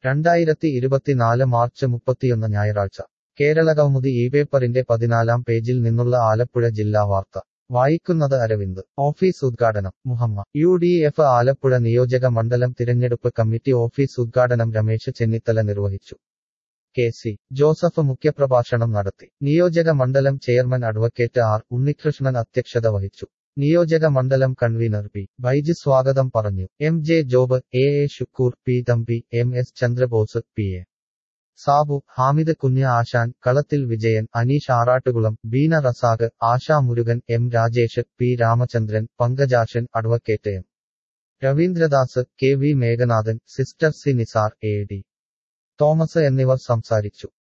രണ്ടായിരത്തി ഇരുപത്തിനാല് മാർച്ച് മുപ്പത്തിയൊന്ന് ഞായറാഴ്ച കേരളകൗമുദി ഈ പേപ്പറിന്റെ പതിനാലാം പേജിൽ നിന്നുള്ള ആലപ്പുഴ ജില്ലാ വാർത്ത വായിക്കുന്നത് അരവിന്ദ് ഓഫീസ് ഉദ്ഘാടനം Muhamma U D F Alappuzha നിയോജക മണ്ഡലം തിരഞ്ഞെടുപ്പ് കമ്മിറ്റി ഓഫീസ് ഉദ്ഘാടനം രമേശ് ചെന്നിത്തല നിർവഹിച്ചു കെ സി ജോസഫ് മുഖ്യപ്രഭാഷണം നടത്തി നിയോജക മണ്ഡലം ചെയർമാൻ അഡ്വക്കേറ്റ് ആർ ഉണ്ണികൃഷ്ണൻ അധ്യക്ഷത വഹിച്ചു നിയോജക മണ്ഡലം കൺവീനർ പി ബൈജ് സ്വാഗതം പറഞ്ഞു M J Job A A Shukkoor P Thampi M S Chandrabose P A Sabu Hamid Kunju Asan Kalathil Vijayan Aneesh Arattukulam Beena Razak Asha Murukan M Rajesh P Ramachandran Pankajakshan advocate M Raveendradas K V Meghanathan sister C Nizar A D Thomas എന്നിവർ സംസാരിച്ചു